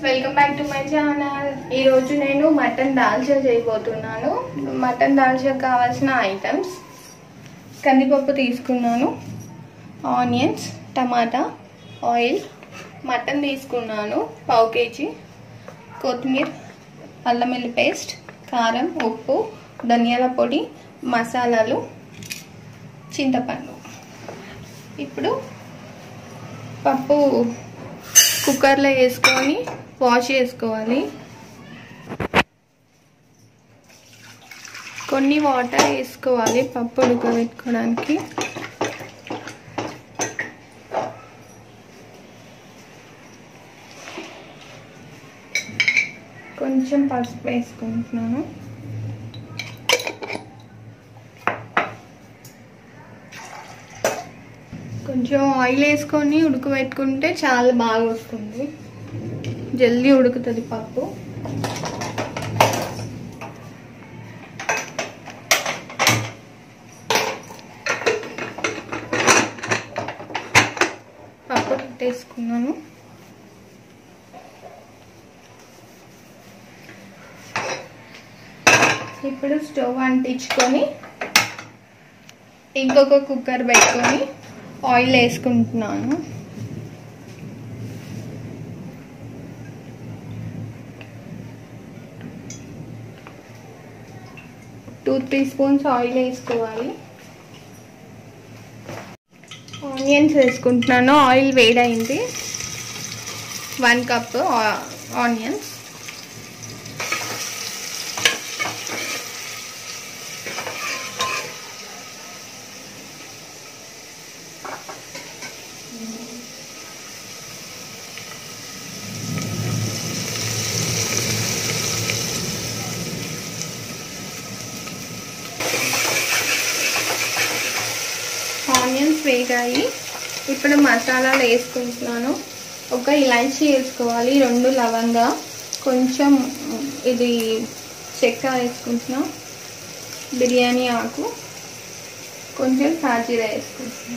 Welcome back to my channel ఈరోజు నేను mutton dalcha చేయబోతున్నాను మటన్ దాల్చా కావాల్సిన ఐటమ్స్ కందిపప్పు తీసుకున్నాను ఆనియన్స్ టమాటా ఆయిల్ మటన్ తీసుకున్నాను పావు కేజీ కొత్తిమీర అల్లం వెల్లి పేస్ట్ కారం ఉప్పు ధనియాల పొడి మసాలాలు చింతపండు ఇప్పుడు పప్పు కుక్కర్లో వేసుకొని వాష్ చేసుకోవాలి కొన్ని వాటర్ వేసుకోవాలి పప్పు ఉడకబెట్టుకోవడానికి కొంచెం పసుపు వేసుకుంటున్నాను కొంచెం ఆయిల్ వేసుకొని ఉడకబెట్టుకుంటే చాలా బాగా వస్తుంది జల్దీ ఉడుకుతుంది పప్పు పప్పు పెట్టేసుకున్నాను ఇప్పుడు స్టవ్ అంటించుకొని ఇంకొక కుక్కర్ పెట్టుకొని ఆయిల్ వేసుకుంటున్నాను టూ త్రీ స్పూన్స్ ఆయిల్ వేసుకోవాలి ఆనియన్స్ వేసుకుంటున్నాను ఆయిల్ వేడైంది వన్ కప్ ఆనియన్స్ ఆనియన్స్ వేగాయి ఇప్పుడు మసాలాలు వేసుకుంటున్నాను ఒక ఇలాచీ వేసుకోవాలి రెండు లవంగా కొంచెం ఇది చెక్క వేసుకుంటున్నా బిర్యానీ ఆకు కొంచెం సాజీరా వేసుకుంటున్నా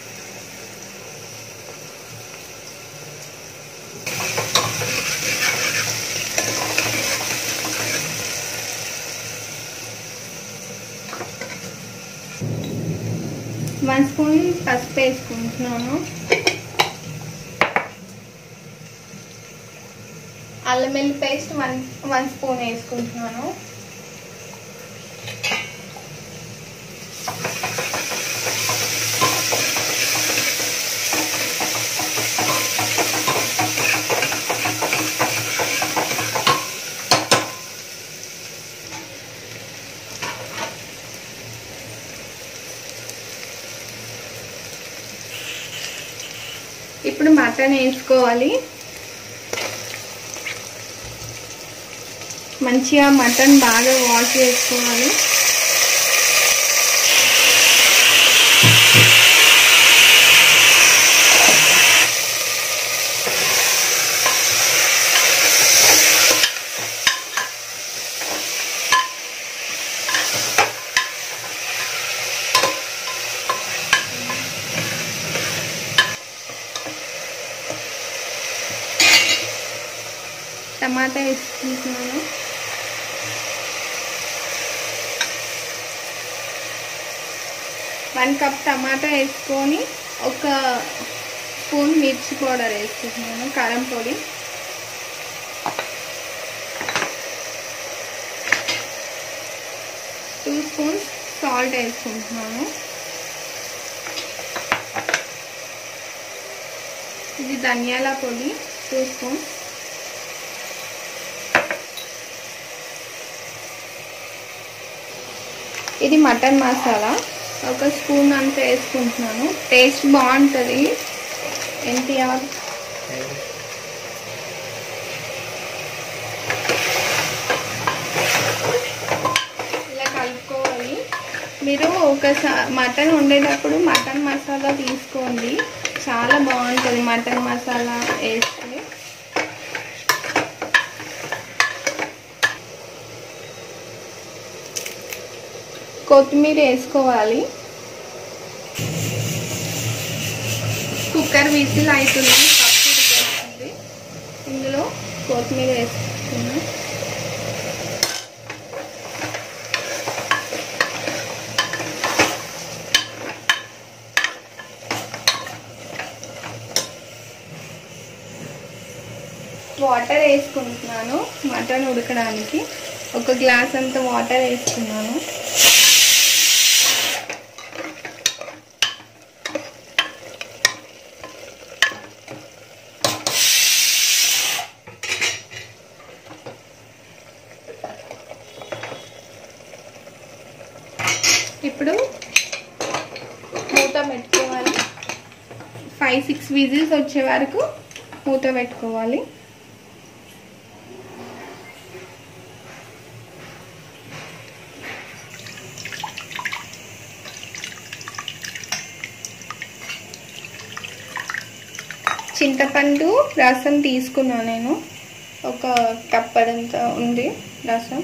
వన్ స్పూన్ పసుపు వేసుకుంటున్నాను అల్లం వెల్లి పేస్ట్ వన్ వన్ స్పూన్ వేసుకుంటున్నాను ఇప్పుడు మటన్ వేసుకోవాలి మంచిగా మటన్ బాగా వాష్ చేసుకోవాలి టమాటా వేసుకుంటున్నాను వన్ కప్ టమాటా వేసుకొని ఒక స్పూన్ మిర్చి పౌడర్ వేసుకుంటున్నాను కారం పొడి టూ స్పూన్స్ సాల్ట్ వేసుకుంటున్నాను ఇది ధనియాల పొడి టూ స్పూన్స్ ఇది మటన్ మసాలా ఒక స్పూన్ అంత వేసుకుంటున్నాను టేస్ట్ బాగుంటుంది ఎన్టీఆర్ ఇలా కలుపుకోవాలి మీరు ఒకసారి మటన్ వండేటప్పుడు మటన్ మసాలా తీసుకోండి చాలా బాగుంటుంది మటన్ మసాలా వేస్తే కొత్తిమీర వేసుకోవాలి కుక్కర్ విజిల్ అవుతుంది పప్పు ఉడికేస్తుంది ఇందులో కొత్తిమీర వేసుకున్నాను వాటర్ వేసుకుంటున్నాను మటన్ ఉడకడానికి ఒక గ్లాస్ అంత వాటర్ వేసుకున్నాను ఇప్పుడు మూత పెట్టుకోవాలి ఫైవ్ సిక్స్ విజిల్స్ వచ్చే వరకు మూత పెట్టుకోవాలి చింతపండు రసం తీసుకున్నాను నేను ఒక కప్పడంత ఉంది రసం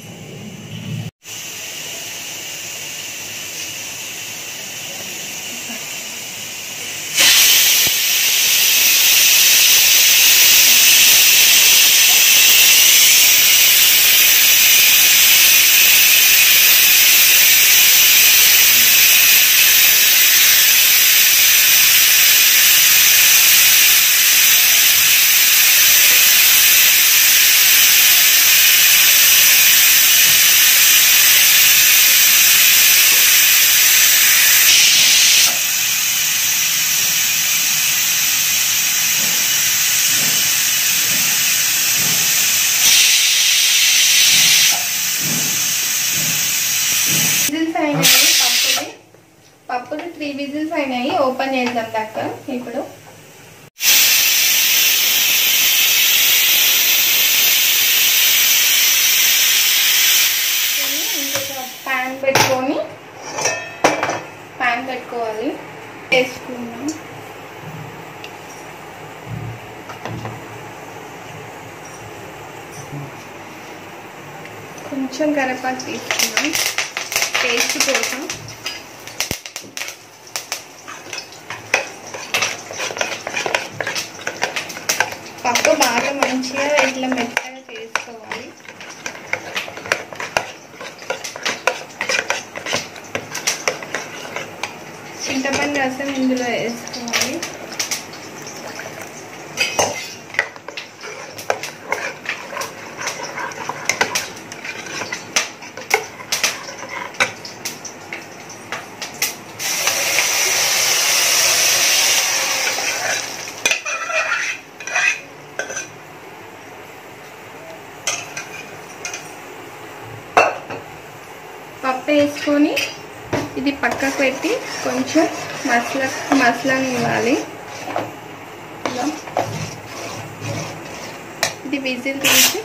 విజిల్స్ అయినాయి పప్పుది పప్పుది త్రీ విజిల్స్ అయినాయి ఓపెన్ చేద్దాం దక్క ఇప్పుడు ఇంకొక ప్యాన్ పెట్టుకొని ప్యాన్ పెట్టుకోవాలి వేసుకుందాం కొంచెం కరివేపాకు తీసుకుందాం టేస్ట్ కోసం పప్పు బాగా మంచిగా ఇట్లా మెత్తగా చేసుకోవాలి చింతపండు రసం ఇందులో వేసుకోవాలి పప్పు వేసుకొని ఇది పక్కకు పెట్టి కొంచెం మసల మసలని ఇవ్వాలి ఇలా. ఇది విజిల్ తీసి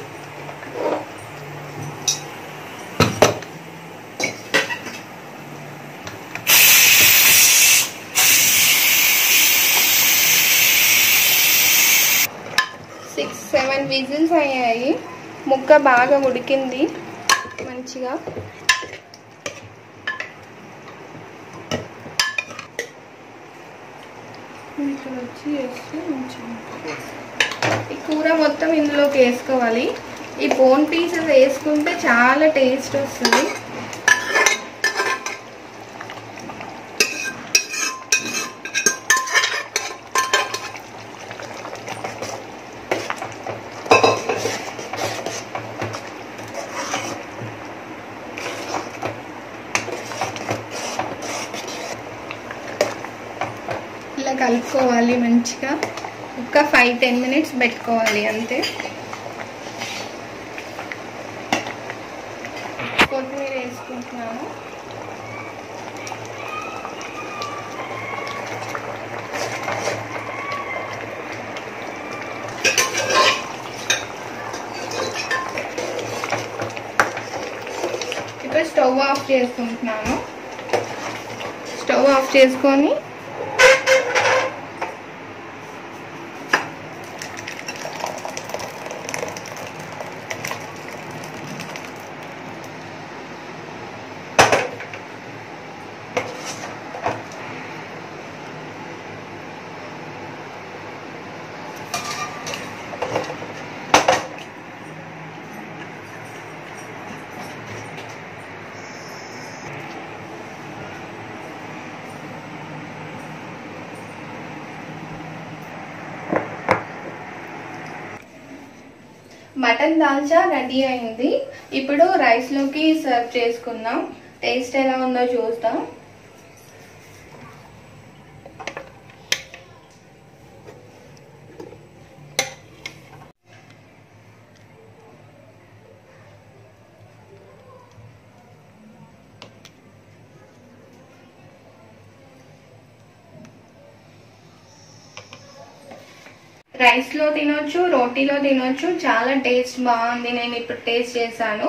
సిక్స్ సెవెన్ విజిల్స్ అయ్యాయి ముక్క బాగా ఉడికింది మంచిగా ఇక్కడ వచ్చి వేస్తే మంచిగా ఈ కూర మొత్తం ఇందులోకి వేసుకోవాలి ఈ బోన్ పీసెస్ వేసుకుంటే చాలా టేస్ట్ వస్తుంది ఇలా కలుపుకోవాలి మంచిగా ఒక ఫైవ్ టెన్ మినిట్స్ పెట్టుకోవాలి అంతే కొత్తిమీర వేసుకుంటున్నాను ఇప్పుడు స్టవ్ ఆఫ్ చేసుకుంటున్నాను స్టవ్ ఆఫ్ చేసుకొని మటన్ దాల్చా రెడీ అయింది ఇప్పుడు రైస్లోకి సర్వ్ చేసుకుందాం టేస్ట్ ఎలా ఉందో చూద్దాం రైస్లో తినొచ్చు రోటీలో తినొచ్చు చాలా టేస్ట్ బాగుంది నేను ఇప్పుడు టేస్ట్ చేశాను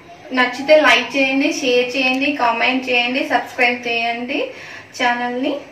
నచ్చితే లైక్ చేయండి షేర్ చేయండి కామెంట్ చేయండి సబ్స్క్రైబ్ చేయండి ఛానల్ని